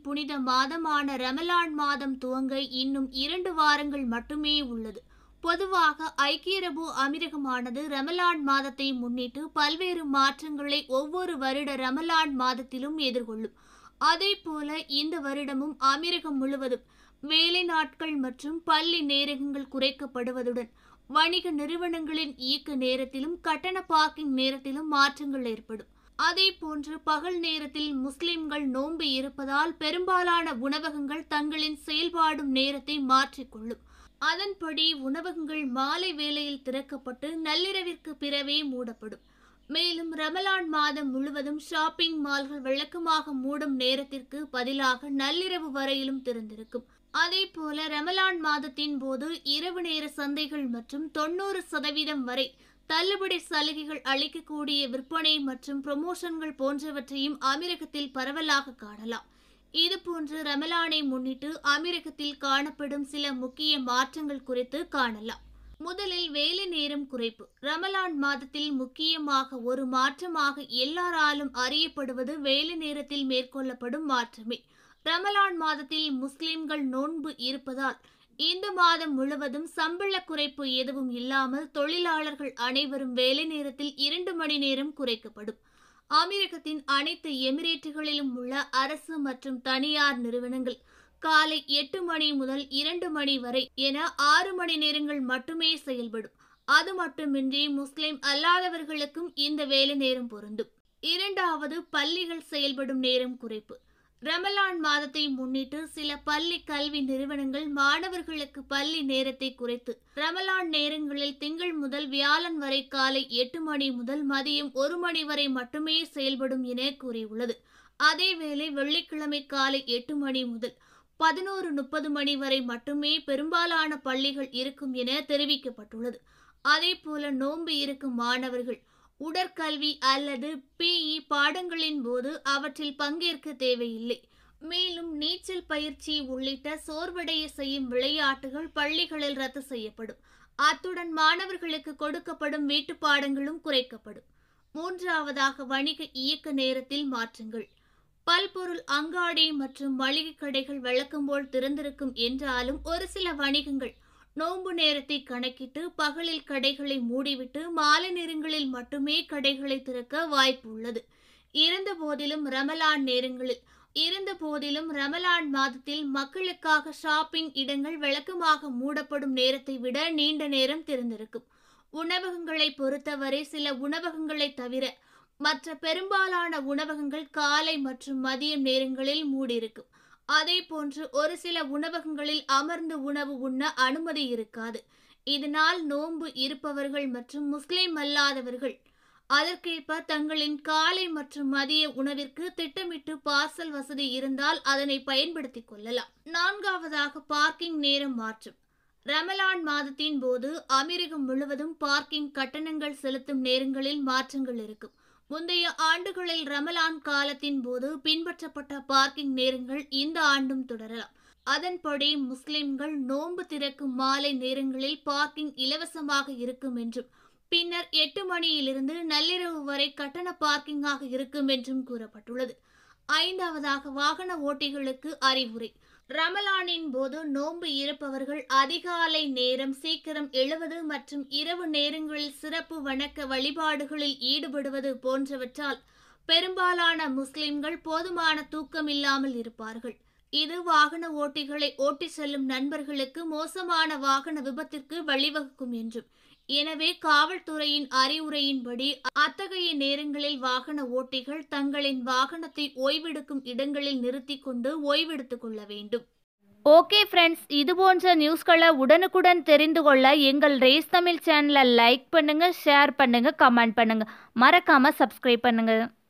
புனித மாதமான ரமலான் மாதம் துவங்க இன்னும் இரண்டு வாரங்கள் மட்டுமே உள்ளது பொதுவாக ஐக்கிய அரபு அமீரகமானது ரமலான் மாதத்தை முன்னிட்டு பல்வேறு மாற்றங்களை ஒவ்வொரு வருட ரமலான் மாதத்திலும் எதிர்கொள்ளும் அதேபோல இந்த வருடமும் அமீரகம் முழுவதும் வேலை நாட்கள் மற்றும் பள்ளி நேரங்கள் குறைக்கப்படுவதுடன் வணிக நிறுவனங்களின் இயக்க நேரத்திலும் கட்டண பார்க்கிங் நேரத்திலும் மாற்றங்கள் ஏற்படும் அதே போன்று பகல் நேரத்தில் முஸ்லிம்கள் நோன்பு இருப்பதால் பெரும்பாலான உணவகங்கள் தங்களின் செயல்பாடும் நேரத்தை மாற்றிக்கொள்ளும் அதன்படி உணவகங்கள் மாலை வேளையில் திறக்கப்பட்டு நள்ளிரவிற்கு பிறவே மூடப்படும் மேலும் ரமலான் மாதம் முழுவதும் ஷாப்பிங் மால்கள் வழக்கமாக மூடும் நேரத்திற்கு பதிலாக நள்ளிரவு வரையிலும் திறந்திருக்கும் அதே போல ரமலான் மாதத்தின் போது இரவு நேர சந்தைகள் மற்றும் தொண்ணூறு சதவீதம் வரை தள்ளுபடி சலுகைகள் அளிக்கக்கூடிய விற்பனை மற்றும் ப்ரமோஷன்கள் போன்றவற்றையும் அமீரகத்தில் பரவலாக காணலாம் இதுபோன்று ரமலானை முன்னிட்டு அமீரகத்தில் காணப்படும் சில முக்கிய மாற்றங்கள் குறித்து காணலாம் முதலில் வேலை நேரம் குறைப்பு ரமலான் மாதத்தில் முக்கியமாக ஒரு மாற்றமாக எல்லாராலும் அறியப்படுவது வேலை நேரத்தில் மேற்கொள்ளப்படும் மாற்றமே ரமலான் மாதத்தில் முஸ்லிம்கள் நோன்பு இருப்பதால் இந்த மாதம் முழுவதும் சம்பள குறைப்பு எதுவும் இல்லாமல் தொழிலாளர்கள் அனைவரும் வேலை நேரத்தில் இரண்டு மணி நேரம் குறைக்கப்படும் அமீரகத்தின் அனைத்து எமிரேட்டுகளிலும் உள்ள அரசு மற்றும் தனியார் நிறுவனங்கள் காலை எட்டு மணி முதல் இரண்டு மணி வரை என ஆறு மணி நேரங்கள் மட்டுமே செயல்படும் அது மட்டுமின்றி முஸ்லிம் அல்லாதவர்களுக்கும் இந்த வேலை நேரம் பொருந்தும் இரண்டாவது பள்ளிகள் செயல்படும் நேரம் குறைப்பு ரமலான் மாதத்தை முன்னிட்டு சில பள்ளி கல்வி நிறுவனங்கள் மாணவர்களுக்கு பள்ளி நேரத்தை குறைத்து ரமலான் நேரங்களில் திங்கள் முதல் வியாழன் வரை காலை எட்டு மணி முதல் மதியம் ஒரு மணி வரை மட்டுமே செயல்படும் என கூறியுள்ளது அதேவேளை வெள்ளிக்கிழமை காலை எட்டு மணி முதல் பதினோரு முப்பது மணி வரை மட்டுமே பெரும்பாலான பள்ளிகள் இருக்கும் என தெரிவிக்கப்பட்டுள்ளது அதேபோல நோன்பு இருக்கும் மாணவர்கள் உடற்கல்வி அல்லது பிஇ பாடங்களின் போது அவற்றில் பங்கேற்க தேவையில்லை மேலும் நீச்சல் பயிற்சி உள்ளிட்ட சோர்வடைய செய்யும் விளையாட்டுகள் பள்ளிகளில் ரத்து செய்யப்படும் அத்துடன் மாணவர்களுக்கு கொடுக்கப்படும் வீட்டு பாடங்களும் குறைக்கப்படும் மூன்றாவதாக வணிக இயக்க நேரத்தில் மாற்றங்கள் பல்பொருள் அங்காடி மற்றும் மளிகை கடைகள் வழக்கம் போல் திறந்திருக்கும் என்றாலும் ஒரு சில வணிகங்கள் நோன்பு நேரத்தை கணக்கிட்டு பகலில் கடைகளை மூடிவிட்டு மாலை நேரங்களில் மட்டுமே கடைகளை திறக்க வாய்ப்பு உள்ளது இருந்த போதிலும் ரமலான் நேரங்களில் இருந்த போதிலும் ரமலான் மாதத்தில் மக்களுக்காக ஷாப்பிங் இடங்கள் வழக்கமாக மூடப்படும் நேரத்தை விட நீண்ட நேரம் திறந்திருக்கும் உணவகங்களை பொறுத்தவரை சில உணவகங்களை தவிர மற்ற பெரும்பாலான உணவகங்கள் காலை மற்றும் மதியம் நேரங்களில் மூடியிருக்கும் அதே போன்று ஒரு சில உணவகங்களில் அமர்ந்து உணவு உண்ண அனுமதி இருக்காது இதனால் நோன்பு இருப்பவர்கள் மற்றும் முஸ்லிம் அல்லாதவர்கள் அதற்கேற்ப தங்களின் காலை மற்றும் மதிய உணவிற்கு திட்டமிட்டு பார்சல் வசதி இருந்தால் அதனை பயன்படுத்திக் கொள்ளலாம் நான்காவதாக பார்க்கிங் நேரம் மாற்றம் ரமலான் மாதத்தின் போது அமீரகம் முழுவதும் பார்க்கிங் கட்டணங்கள் செலுத்தும் நேரங்களில் மாற்றங்கள் இருக்கும் முந்தைய ஆண்டுகளில் ரமலான் காலத்தின் போது பின்பற்றப்பட்ட பார்க்கிங் நேரங்கள் இந்த ஆண்டும் தொடரலாம் அதன்படி முஸ்லிம்கள் நோன்பு திறக்கும் மாலை நேரங்களில் பார்க்கிங் இலவசமாக இருக்கும் என்றும் பின்னர் எட்டு மணியிலிருந்து நள்ளிரவு வரை கட்டண பார்க்கிங்காக இருக்கும் என்றும் கூறப்பட்டுள்ளது ஐந்தாவதாக வாகன ஓட்டிகளுக்கு அறிவுரை ரமலானின் போது நோன்பு இருப்பவர்கள் அதிகாலை நேரம் சீக்கிரம் எழுவது மற்றும் இரவு நேரங்களில் சிறப்பு வணக்க வழிபாடுகளில் ஈடுபடுவது போன்றவற்றால் பெரும்பாலான முஸ்லிம்கள் போதுமான தூக்கம் இல்லாமல் இருப்பார்கள் இது வாகன ஓட்டிகளை ஓட்டி செல்லும் நண்பர்களுக்கு மோசமான வாகன விபத்திற்கு வழிவகுக்கும் என்றும் எனவே காவல்துறையின் அறிவுரையின்படி அத்தகைய நேரங்களில் வாகன ஓட்டிகள் தங்களின் வாகனத்தை ஓய்வெடுக்கும் இடங்களில் நிறுத்திக் கொண்டு ஓய்வெடுத்துக் கொள்ள வேண்டும் ஓகே ஃப்ரெண்ட்ஸ் இது போன்ற நியூஸ்களை உடனுக்குடன் தெரிந்து கொள்ள எங்கள் ரேஸ் தமிழ் சேனலை லைக் பண்ணுங்கள் ஷேர் பண்ணுங்கள் கமெண்ட் பண்ணுங்கள் மறக்காமல் சப்ஸ்கிரைப் பண்ணுங்கள்